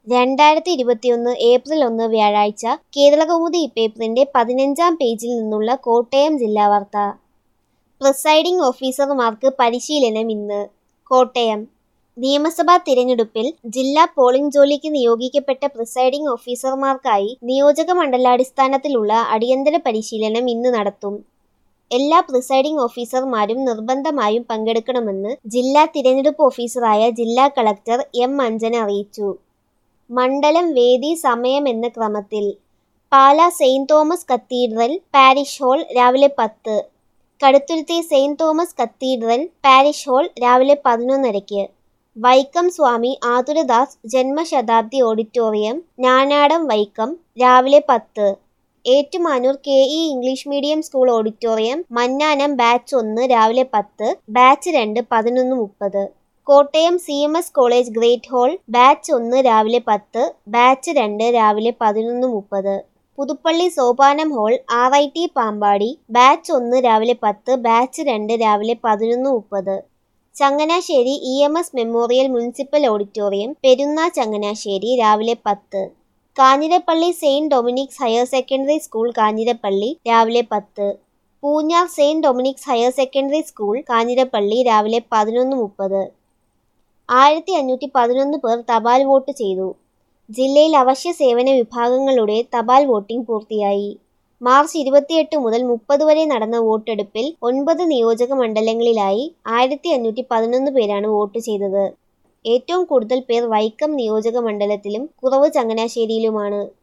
രണ്ടായിരത്തി ഇരുപത്തിയൊന്ന് ഏപ്രിൽ ഒന്ന് വ്യാഴാഴ്ച കേരളകൗമുദി ഇപ്പേപ്പറിന്റെ പതിനഞ്ചാം പേജിൽ നിന്നുള്ള കോട്ടയം ജില്ലാ വാർത്ത പ്രിസൈഡിംഗ് ഓഫീസർമാർക്ക് പരിശീലനം ഇന്ന് കോട്ടയം നിയമസഭാ തിരഞ്ഞെടുപ്പിൽ ജില്ലാ പോളിംഗ് ജോലിക്ക് നിയോഗിക്കപ്പെട്ട പ്രിസൈഡിംഗ് ഓഫീസർമാർക്കായി നിയോജക മണ്ഡലാടിസ്ഥാനത്തിലുള്ള അടിയന്തര പരിശീലനം ഇന്ന് നടത്തും എല്ലാ പ്രിസൈഡിംഗ് ഓഫീസർമാരും നിർബന്ധമായും പങ്കെടുക്കണമെന്ന് ജില്ലാ തിരഞ്ഞെടുപ്പ് ഓഫീസറായ ജില്ലാ കളക്ടർ എം അഞ്ജന അറിയിച്ചു മണ്ഡലം വേദി സമയം എന്ന ക്രമത്തിൽ Pala Saint Thomas cathedral parish hall രാവിലെ പത്ത് Kaduthuruthy Saint Thomas cathedral parish hall രാവിലെ പതിനൊന്നരയ്ക്ക് വൈക്കം സ്വാമി ആതുരദാസ് ജന്മശതാബ്ദി ഓഡിറ്റോറിയം ഞാനാടം വൈക്കം രാവിലെ പത്ത് Ettumanoor K E English medium school auditorium Mannanam batch ഒന്ന് രാവിലെ പത്ത് ബാച്ച് രണ്ട് പതിനൊന്ന് മുപ്പത് Kottayam C M S college great hall batch ഒന്ന് രാവിലെ പത്ത് ബാച്ച് രണ്ട് രാവിലെ പതിനൊന്ന് മുപ്പത് Puthuppally Sopanam hall R I T Pampady batch ഒന്ന് രാവിലെ പത്ത് ബാച്ച് രണ്ട് രാവിലെ പതിനൊന്ന് മുപ്പത് Changanassery E M S memorial municipal auditorium Perunna Changanassery രാവിലെ പത്ത് Kanjirappally Saint Dominic's higher secondary school Kanjirappally രാവിലെ പത്ത് Poonjar Saint Dominic's higher secondary school Kanjirappally രാവിലെ പതിനൊന്ന് മുപ്പത് ആയിരത്തി അഞ്ഞൂറ്റി പതിനൊന്ന് പേർ തപാൽ വോട്ട് ചെയ്തു ജില്ലയിൽ അവശ്യ സേവന വിഭാഗങ്ങളുടെ തപാൽ വോട്ടിംഗ് പൂർത്തിയായി മാർച്ച് ഇരുപത്തിയെട്ട് മുതൽ മുപ്പത് വരെ നടന്ന വോട്ടെടുപ്പിൽ ഒൻപത് നിയോജക മണ്ഡലങ്ങളിലായി ആയിരത്തി അഞ്ഞൂറ്റി പതിനൊന്ന് പേരാണ് വോട്ട് ചെയ്തത് ഏറ്റവും കൂടുതൽ പേർ വൈക്കം നിയോജക മണ്ഡലത്തിലും കുറവ് ചങ്ങനാശ്ശേരിയിലുമാണ്